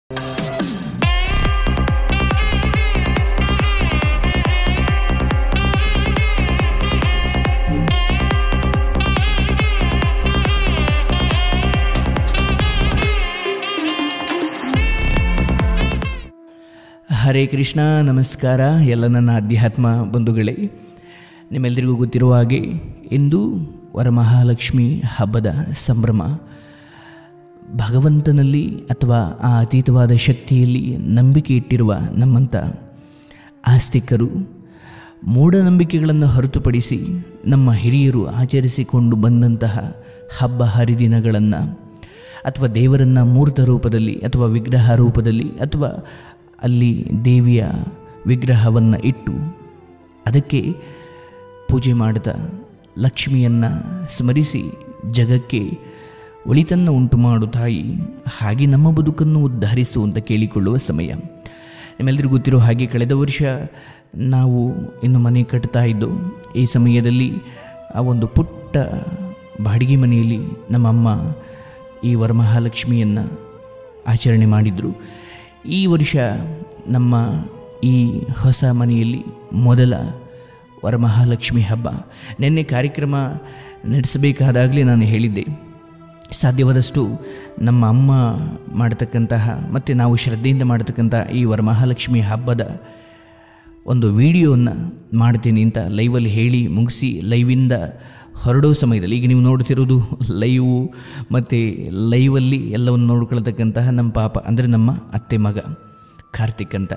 ಹರೇ ಕೃಷ್ಣ ನಮಸ್ಕಾರ ಎಲ್ಲ ನನ್ನ ಅಧ್ಯಾತ್ಮ ಬಂಧುಗಳೇ ನಿಮ್ಮೆಲ್ಲರಿಗೂ ಗೊತ್ತಿರುವ ಹಾಗೆ ಇಂದು ವರಮಹಾಲಕ್ಷ್ಮಿ ಹಬ್ಬದ ಸಂಭ್ರಮ ಭಗವಂತನಲ್ಲಿ ಅಥವಾ ಆ ಅತೀತವಾದ ಶಕ್ತಿಯಲ್ಲಿ ನಂಬಿಕೆ ಇಟ್ಟಿರುವ ನಮ್ಮಂಥ ಆಸ್ತಿಕರು ಮೂಢನಂಬಿಕೆಗಳನ್ನು ಹೊರತುಪಡಿಸಿ ನಮ್ಮ ಹಿರಿಯರು ಆಚರಿಸಿಕೊಂಡು ಬಂದಂತಹ ಹಬ್ಬ ಹರಿದಿನಗಳನ್ನು ಅಥವಾ ದೇವರನ್ನು ಮೂರ್ತ ರೂಪದಲ್ಲಿ ಅಥವಾ ವಿಗ್ರಹ ರೂಪದಲ್ಲಿ ಅಥವಾ ಅಲ್ಲಿ ದೇವಿಯ ವಿಗ್ರಹವನ್ನು ಇಟ್ಟು ಅದಕ್ಕೆ ಪೂಜೆ ಮಾಡಿದ ಲಕ್ಷ್ಮಿಯನ್ನು ಸ್ಮರಿಸಿ ಜಗಕ್ಕೆ ಒಳಿತನ್ನು ಉಂಟು ಮಾಡು ತಾಯಿ ಹಾಗೆ ನಮ್ಮ ಬದುಕನ್ನು ಉದ್ಧರಿಸು ಅಂತ ಕೇಳಿಕೊಳ್ಳುವ ಸಮಯ ನಿಮ್ಮೆಲ್ಲರಿಗೂ ಗೊತ್ತಿರೋ ಹಾಗೆ ಕಳೆದ ವರ್ಷ ನಾವು ಇನ್ನು ಮನೆ ಕಟ್ತಾ ಇದ್ದು ಈ ಸಮಯದಲ್ಲಿ ಆ ಒಂದು ಪುಟ್ಟ ಬಾಡಿಗೆ ಮನೆಯಲ್ಲಿ ನಮ್ಮಮ್ಮ ಈ ವರಮಹಾಲಕ್ಷ್ಮಿಯನ್ನು ಆಚರಣೆ ಮಾಡಿದರು ಈ ವರ್ಷ ನಮ್ಮ ಈ ಹೊಸ ಮನೆಯಲ್ಲಿ ಮೊದಲ ವರಮಹಾಲಕ್ಷ್ಮಿ ಹಬ್ಬ ನಿನ್ನೆ ಕಾರ್ಯಕ್ರಮ ನಡೆಸಬೇಕಾದಾಗಲೇ ನಾನು ಹೇಳಿದ್ದೆ ಸಾಧ್ಯವಾದಷ್ಟು ನಮ್ಮ ಅಮ್ಮ ಮಾಡತಕ್ಕಂತಹ ಮತ್ತು ನಾವು ಶ್ರದ್ಧೆಯಿಂದ ಮಾಡತಕ್ಕಂತಹ ಈ ವರಮಹಾಲಕ್ಷ್ಮಿ ಹಬ್ಬದ ಒಂದು ವಿಡಿಯೋವನ್ನು ಮಾಡ್ತೀನಿ ಅಂತ ಲೈವಲ್ಲಿ ಹೇಳಿ ಮುಗಿಸಿ ಲೈವಿಂದ ಹೊರಡೋ ಸಮಯದಲ್ಲಿ ಈಗ ನೀವು ನೋಡ್ತಿರೋದು ಲೈವು ಮತ್ತು ಲೈವಲ್ಲಿ ಎಲ್ಲವನ್ನು ನೋಡ್ಕೊಳ್ತಕ್ಕಂತಹ ನಮ್ಮ ಪಾಪ ಅಂದರೆ ನಮ್ಮ ಅತ್ತೆ ಮಗ ಕಾರ್ತಿಕ್ ಅಂತ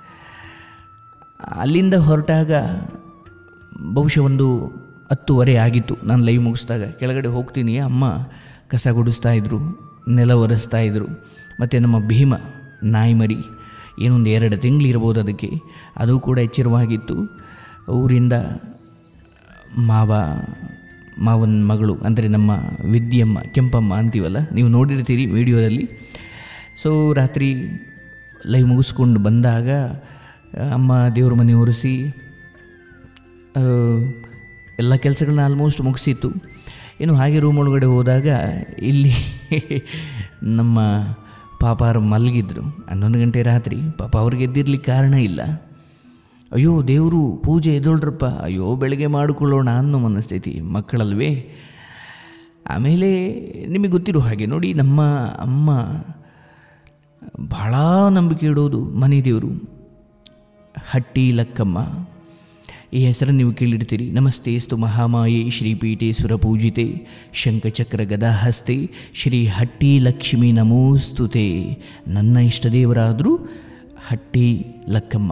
ಅಲ್ಲಿಂದ ಹೊರಟಾಗ ಬಹುಶಃ ಒಂದು ಹತ್ತುವರೆ ಆಗಿತ್ತು ನಾನು ಲೈವ್ ಮುಗಿಸಿದಾಗ ಕೆಳಗಡೆ ಹೋಗ್ತೀನಿ ಅಮ್ಮ ಕಸ ಗುಡಿಸ್ತಾ ಇದ್ರು ನೆಲ ಒರೆಸ್ತಾ ಇದ್ರು ಮತ್ತು ನಮ್ಮ ಭೀಮ ನಾಯಿ ಮರಿ ಏನೊಂದು ಎರಡು ತಿಂಗಳಿರ್ಬೋದು ಅದಕ್ಕೆ ಅದು ಕೂಡ ಎಚ್ಚರವಾಗಿತ್ತು ಊರಿಂದ ಮಾವ ಮಾವನ ಮಗಳು ಅಂದರೆ ನಮ್ಮ ವಿದ್ಯಮ್ಮ ಕೆಂಪಮ್ಮ ಅಂತೀವಲ್ಲ ನೀವು ನೋಡಿರ್ತೀರಿ ವಿಡಿಯೋದಲ್ಲಿ ಸೊ ರಾತ್ರಿ ಲೈವ್ ಮುಗಿಸ್ಕೊಂಡು ಬಂದಾಗ ಅಮ್ಮ ದೇವ್ರ ಮನೆ ಒರೆಸಿ ಎಲ್ಲ ಕೆಲಸಗಳನ್ನ ಆಲ್ಮೋಸ್ಟ್ ಮುಗಿಸಿತ್ತು ಇನ್ನು ಹಾಗೆ ರೂಮ್ ಒಳಗಡೆ ಹೋದಾಗ ಇಲ್ಲಿ ನಮ್ಮ ಪಾಪಾರು ಮಲಗಿದ್ರು ಹನ್ನೊಂದು ಗಂಟೆ ರಾತ್ರಿ ಪಾಪ ಅವ್ರಿಗೆ ಎದ್ದಿರ್ಲಿಕ್ಕೆ ಕಾರಣ ಇಲ್ಲ ಅಯ್ಯೋ ದೇವರು ಪೂಜೆ ಎದೊಳ್ರಪ್ಪ ಅಯ್ಯೋ ಬೆಳಗ್ಗೆ ಮಾಡಿಕೊಳ್ಳೋಣ ಅನ್ನೋ ಮನಸ್ಥಿತಿ ಮಕ್ಕಳಲ್ವೇ ಆಮೇಲೆ ನಿಮಗೆ ಗೊತ್ತಿರೋ ಹಾಗೆ ನೋಡಿ ನಮ್ಮ ಅಮ್ಮ ಭಾಳ ನಂಬಿಕೆ ಇಡೋದು ಮನೆ ದೇವರು ಹಟ್ಟಿ ಲಕ್ಕಮ್ಮ ಈ ಹೆಸರನ್ನು ನೀವು ಕೇಳಿರ್ತೀರಿ ನಮಸ್ತೆಸ್ತು ಮಹಾಮಾಯೆ ಶ್ರೀಪೀಠೆ ಸುರಪೂಜಿತೆ ಶಂಖಚಕ್ರ ಗದಾಹಸ್ತೆ ಶ್ರೀ ಹಟ್ಟಿ ಲಕ್ಷ್ಮಿ ನಮೋಸ್ತುತೆ ನನ್ನ ಇಷ್ಟ ದೇವರಾದರೂ ಹಟ್ಟಿ ಲಕ್ಕಮ್ಮ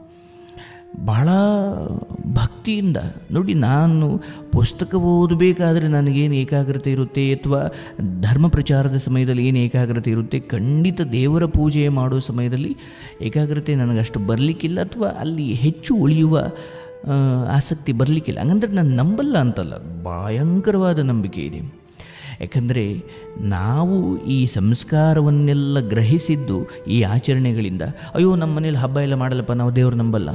ಭಾಳ ಭಕ್ತಿಯಿಂದ ನೋಡಿ ನಾನು ಪುಸ್ತಕ ಓದಬೇಕಾದ್ರೆ ನನಗೇನು ಏಕಾಗ್ರತೆ ಇರುತ್ತೆ ಅಥವಾ ಧರ್ಮ ಪ್ರಚಾರದ ಸಮಯದಲ್ಲಿ ಏನು ಏಕಾಗ್ರತೆ ಇರುತ್ತೆ ಖಂಡಿತ ದೇವರ ಪೂಜೆ ಮಾಡೋ ಸಮಯದಲ್ಲಿ ಏಕಾಗ್ರತೆ ನನಗಷ್ಟು ಬರಲಿಕ್ಕಿಲ್ಲ ಅಥವಾ ಅಲ್ಲಿ ಹೆಚ್ಚು ಉಳಿಯುವ ಆಸಕ್ತಿ ಬರಲಿಕ್ಕಿಲ್ಲ ಹಂಗಂದ್ರೆ ನಾನು ನಂಬಲ್ಲ ಅಂತಲ್ಲ ಭಯಂಕರವಾದ ನಂಬಿಕೆ ಇದೆ ಯಾಕಂದರೆ ನಾವು ಈ ಸಂಸ್ಕಾರವನ್ನೆಲ್ಲ ಗ್ರಹಿಸಿದ್ದು ಈ ಆಚರಣೆಗಳಿಂದ ಅಯ್ಯೋ ನಮ್ಮ ಮನೇಲಿ ಹಬ್ಬ ಎಲ್ಲ ಮಾಡಲ್ಲಪ್ಪ ನಾವು ದೇವ್ರು ನಂಬಲ್ಲ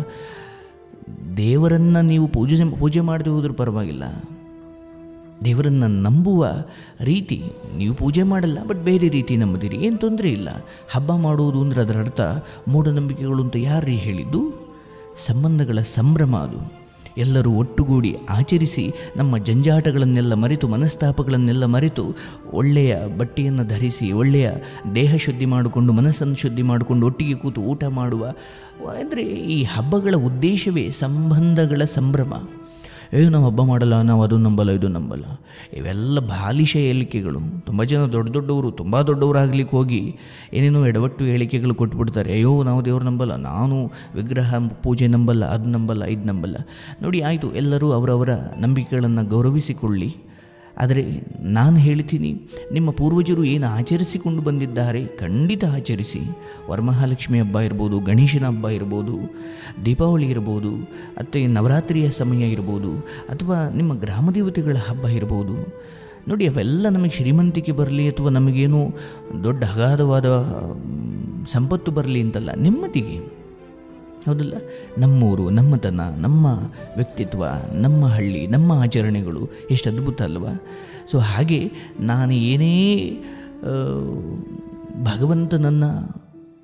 ದೇವರನ್ನು ನೀವು ಪೂಜೆ ಪೂಜೆ ಮಾಡದೆ ಹೋದ್ರೂ ಪರವಾಗಿಲ್ಲ ದೇವರನ್ನು ನಂಬುವ ರೀತಿ ನೀವು ಪೂಜೆ ಮಾಡಲ್ಲ ಬಟ್ ಬೇರೆ ರೀತಿ ನಂಬುತ್ತೀರಿ ಏನು ತೊಂದರೆ ಇಲ್ಲ ಹಬ್ಬ ಮಾಡುವುದು ಅಂದರೆ ಅದರ ಅರ್ಥ ಮೂಢನಂಬಿಕೆಗಳು ಅಂತ ಯಾರು ಹೇಳಿದ್ದು ಸಂಬಂಧಗಳ ಸಂಭ್ರಮ ಅದು ಎಲ್ಲರೂ ಒಟ್ಟುಗೂಡಿ ಆಚರಿಸಿ ನಮ್ಮ ಜಂಜಾಟಗಳನ್ನೆಲ್ಲ ಮರೆತು ಮನಸ್ತಾಪಗಳನ್ನೆಲ್ಲ ಮರೆತು ಒಳ್ಳೆಯ ಬಟ್ಟೆಯನ್ನು ಧರಿಸಿ ಒಳ್ಳೆಯ ದೇಹ ಶುದ್ಧಿ ಮಾಡಿಕೊಂಡು ಮನಸ್ಸನ್ನು ಶುದ್ಧಿ ಮಾಡಿಕೊಂಡು ಒಟ್ಟಿಗೆ ಕೂತು ಊಟ ಮಾಡುವ ಅಂದರೆ ಈ ಹಬ್ಬಗಳ ಉದ್ದೇಶವೇ ಸಂಬಂಧಗಳ ಸಂಭ್ರಮ ಏ ನಾವು ಹಬ್ಬ ಮಾಡಲ್ಲ ನಾವು ಅದು ನಂಬಲ್ಲ ಇದು ನಂಬಲ್ಲ ಇವೆಲ್ಲ ಬಾಲಿಶ ಹೇಳಿಕೆಗಳು ತುಂಬ ಜನ ದೊಡ್ಡ ದೊಡ್ಡವರು ತುಂಬ ದೊಡ್ಡವರಾಗ್ಲಿಕ್ಕೆ ಹೋಗಿ ಏನೇನೋ ಎಡವಟ್ಟು ಹೇಳಿಕೆಗಳು ಕೊಟ್ಬಿಡ್ತಾರೆ ಅಯ್ಯೋ ನಾವು ದೇವ್ರು ನಂಬಲ್ಲ ನಾನು ವಿಗ್ರಹ ಪೂಜೆ ನಂಬಲ್ಲ ಅದು ನಂಬಲ್ಲ ಇದು ನಂಬಲ್ಲ ನೋಡಿ ಆಯಿತು ಎಲ್ಲರೂ ಅವರವರ ನಂಬಿಕೆಗಳನ್ನು ಗೌರವಿಸಿಕೊಳ್ಳಿ ಆದರೆ ನಾನು ಹೇಳ್ತೀನಿ ನಿಮ್ಮ ಪೂರ್ವಜರು ಏನು ಆಚರಿಸಿಕೊಂಡು ಬಂದಿದ್ದಾರೆ ಖಂಡಿತ ಆಚರಿಸಿ ವರಮಹಾಲಕ್ಷ್ಮಿ ಹಬ್ಬ ಇರ್ಬೋದು ಗಣೇಶನ ಹಬ್ಬ ಇರ್ಬೋದು ದೀಪಾವಳಿ ಇರ್ಬೋದು ಮತ್ತು ನವರಾತ್ರಿಯ ಸಮಯ ಇರ್ಬೋದು ಅಥವಾ ನಿಮ್ಮ ಗ್ರಾಮ ದೇವತೆಗಳ ಹಬ್ಬ ಇರ್ಬೋದು ನೋಡಿ ಅವೆಲ್ಲ ನಮಗೆ ಶ್ರೀಮಂತಿಕೆ ಬರಲಿ ಅಥವಾ ನಮಗೇನು ದೊಡ್ಡ ಅಗಾಧವಾದ ಸಂಪತ್ತು ಬರಲಿ ಅಂತಲ್ಲ ನೆಮ್ಮದಿಗೆ ಹೌದಲ್ಲ ನಮ್ಮೂರು ನಮ್ಮತನ ನಮ್ಮ ವ್ಯಕ್ತಿತ್ವ ನಮ್ಮ ಹಳ್ಳಿ ನಮ್ಮ ಆಚರಣೆಗಳು ಎಷ್ಟು ಅದ್ಭುತ ಅಲ್ವಾ ಸೊ ಹಾಗೆ ನಾನು ಏನೇ ಭಗವಂತನನ್ನು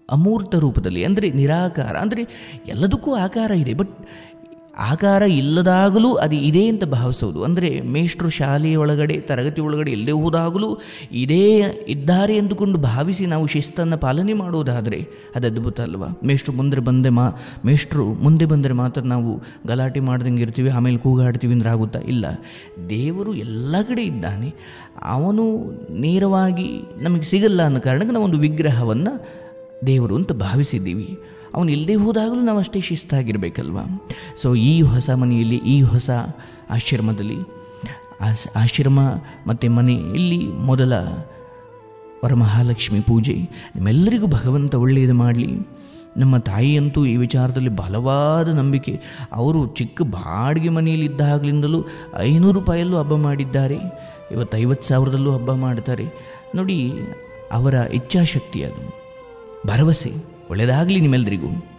ಅಮೂರ್ತ ರೂಪದಲ್ಲಿ ಅಂದರೆ ನಿರಾಕಾರ ಅಂದರೆ ಎಲ್ಲದಕ್ಕೂ ಆಕಾರ ಇದೆ ಬಟ್ ಆಕಾರ ಇಲ್ಲದಾಗಲೂ ಅದು ಇದೆ ಅಂತ ಭಾವಿಸೋದು ಅಂದರೆ ಮೇಷ್ಟ್ರು ಶಾಲೆಯ ಒಳಗಡೆ ತರಗತಿ ಒಳಗಡೆ ಎಲ್ಲೇ ಹೋದಾಗಲೂ ಇದೇ ಇದ್ದಾರೆ ಎಂದುಕೊಂಡು ಭಾವಿಸಿ ನಾವು ಶಿಸ್ತನ್ನು ಪಾಲನೆ ಮಾಡೋದಾದರೆ ಅದು ಅದ್ಭುತ ಅಲ್ವಾ ಮೇಷ್ಟ್ರು ಮುಂದೆ ಬಂದೆ ಮಾ ಮೇಷ್ಟ್ರು ಮುಂದೆ ಬಂದರೆ ಮಾತ್ರ ನಾವು ಗಲಾಟೆ ಮಾಡ್ದಂಗೆ ಇರ್ತೀವಿ ಆಮೇಲೆ ಕೂಗಾಡ್ತೀವಿ ಅಂದ್ರೆ ಆಗುತ್ತಾ ಇಲ್ಲ ದೇವರು ಎಲ್ಲ ಕಡೆ ಇದ್ದಾನೆ ಅವನು ನೇರವಾಗಿ ನಮಗೆ ಸಿಗಲ್ಲ ಅನ್ನೋ ಕಾರಣಕ್ಕೆ ನಾವು ಒಂದು ವಿಗ್ರಹವನ್ನು ದೇವರು ಅಂತ ಭಾವಿಸಿದ್ದೀವಿ ಅವನು ಇಲ್ಲದೆ ಹೋದಾಗಲೂ ನಾವು ಅಷ್ಟೇ ಶಿಸ್ತಾಗಿರಬೇಕಲ್ವ ಸೊ ಈ ಹೊಸ ಮನೆಯಲ್ಲಿ ಈ ಹೊಸ ಆಶ್ರಮದಲ್ಲಿ ಆಸ್- ಆಶ್ರಮ ಮತ್ತು ಮನೆ ಇಲ್ಲಿ ಮೊದಲ ವರಮಹಾಲಕ್ಷ್ಮಿ ಪೂಜೆ ನಿಮ್ಮೆಲ್ಲರಿಗೂ ಭಗವಂತ ಒಳ್ಳೆಯದು ಮಾಡಲಿ ನಮ್ಮ ತಾಯಿಯಂತೂ ಈ ವಿಚಾರದಲ್ಲಿ ಬಲವಾದ ನಂಬಿಕೆ ಅವರು ಚಿಕ್ಕ ಬಾಡಿಗೆ ಮನೆಯಲ್ಲಿ ಇದ್ದಾಗಲಿಂದಲೂ ಐನೂರು ರೂಪಾಯಲ್ಲೂ ಹಬ್ಬ ಮಾಡಿದ್ದಾರೆ ಇವತ್ತು ಐವತ್ತು ಸಾವಿರದಲ್ಲೂ ಹಬ್ಬ ಮಾಡ್ತಾರೆ ನೋಡಿ ಅವರ ಇಚ್ಛಾಶಕ್ತಿ ಅದು ಭರವಸೆ ಒಳ್ಳೆಯದಾಗಲಿ ನಿಮ್ಮೆಲ್ಲರಿಗೂ